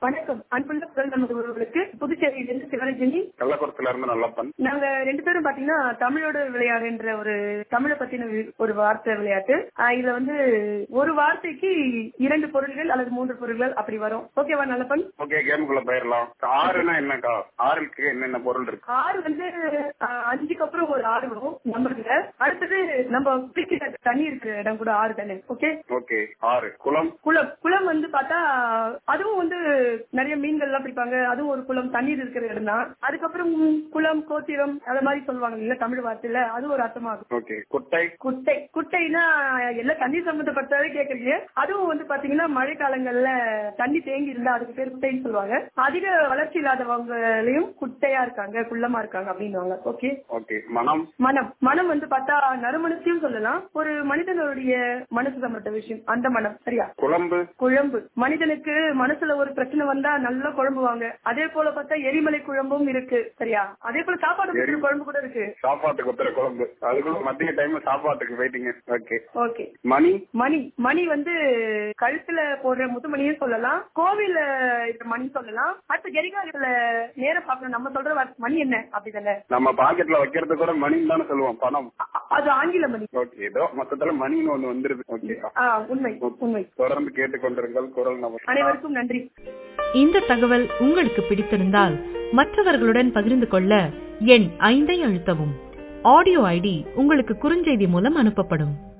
வணக்கம் அன்புள்ள குரல் நமது உறவுகளுக்கு புதுச்சேரியிலிருந்து சிவரஞ்சனி கள்ளக்குளத்துல இருந்து நல்லப்பன் நாங்க ரெண்டு பேரும் பாத்தீங்கன்னா தமிழோட விளையாடுன்ற ஒரு தமிழை பத்தின வி- ஒரு வார்த்தை விளையாட்டு ஆஹ் இதுல வந்து ஒரு வார்த்தைக்கு இரண்டு பொருள்கள் அல்லது மூன்று பொருள்கள் அப்படி வரும் ஓகேவா நல்லப்பன் ஓகே கேமுக்குள்ள போயிடலாம் ஆறுனா என்னக்கா ஆறுக்கு என்னென்ன பொருள் இருக்கு ஆறு வந்து ஆஹ் அஞ்சுக்கு அப்புறம் ஒரு ஆறு வரும் நம்பர்ல அடுத்தது நம்ம குளிக்கிற தண்ணி இருக்கிற இடம் கூட ஆறு தானே ஓகே ஓகே ஆறு குளம் குளம் குளம் வந்து பார்த்தா அதுவும் வந்து நிறைய மீன்கள் எல்லாம் பிடிப்பாங்க அதுவும் ஒரு குளம் தண்ணீர் இருக்கிற இடம் தான் அதுக்கப்புறம் குளம் கோத்திரம் அத மாதிரி சொல்லுவாங்க இல்ல தமிழ் வார்த்தையில அது ஒரு அர்த்தமாகும் ஓகே குட்டை குட்டை குட்டைனா எல்லாம் தண்ணீர் சம்பந்தப்பட்டதாவே கேக்குறீங்க அதுவும் வந்து பாத்தீங்கன்னா மழை காலங்கள்ல தண்ணி தேங்கி இருந்தா அதுக்கு பேர் குட்டைன்னு சொல்லுவாங்க அதிக வளர்ச்சி இல்லாதவங்களையும் குட்டையா இருக்காங்க குள்ளமா இருக்காங்க அப்படின்னுவாங்க ஓகே ஓகே மனம் மனம் மனம் வந்து பார்த்தா நறுமணத்தையும் சொல்லலாம் ஒரு மனிதனுடைய மனசு சம்பந்த விஷயம் அந்த மனம் சரியா குழம்பு குழம்பு மனிதனுக்கு மனசுல ஒரு பிரச்சனை வந்தா நல்லா குழம்புவாங்க அதே போல பார்த்தா எரிமலை குழம்பும் இருக்கு சரியா அதே போல சாப்பாடு குழம்பு குழம்பு கூட இருக்கு சாப்பாட்டுக்கு ஒத்துற குழம்பு அதுக்குள்ள மத்திய டைம் சாப்பாட்டுக்கு போயிட்டீங்க ஓகே ஓகே மணி மணி மணி வந்து கழுத்துல போடுற முத்துமணியும் சொல்லலாம் கோவில்ல இந்த மணி சொல்லலாம் அடுத்து கரிகாலத்துல நேரம் பார்க்கணும் நம்ம சொல்ற வார்த்தை மணி என்ன அப்படிதானே நம்ம பாக்கெட்ல வைக்கிறது கூட மணின்னு தானே சொல்லுவோம் பணம் அ- அது ஆங்கில மணி ஓகே ஏதோ மொத்தத்துல மணின்னு ஒண்ணு வந்துருது ஓகே ஆ உண்மை உண்மை தொடர்ந்து கேட்டுக்கொண்டிருங்கள் குரல் நம்ம அனைவருக்கும் நன்றி இந்த தகவல் உங்களுக்கு பிடித்திருந்தால் மற்றவர்களுடன் பகிர்ந்து கொள்ள எண் ஐந்தை அழுத்தவும் ஆடியோ ஐடி உங்களுக்கு குறுஞ்செய்தி மூலம் அனுப்பப்படும்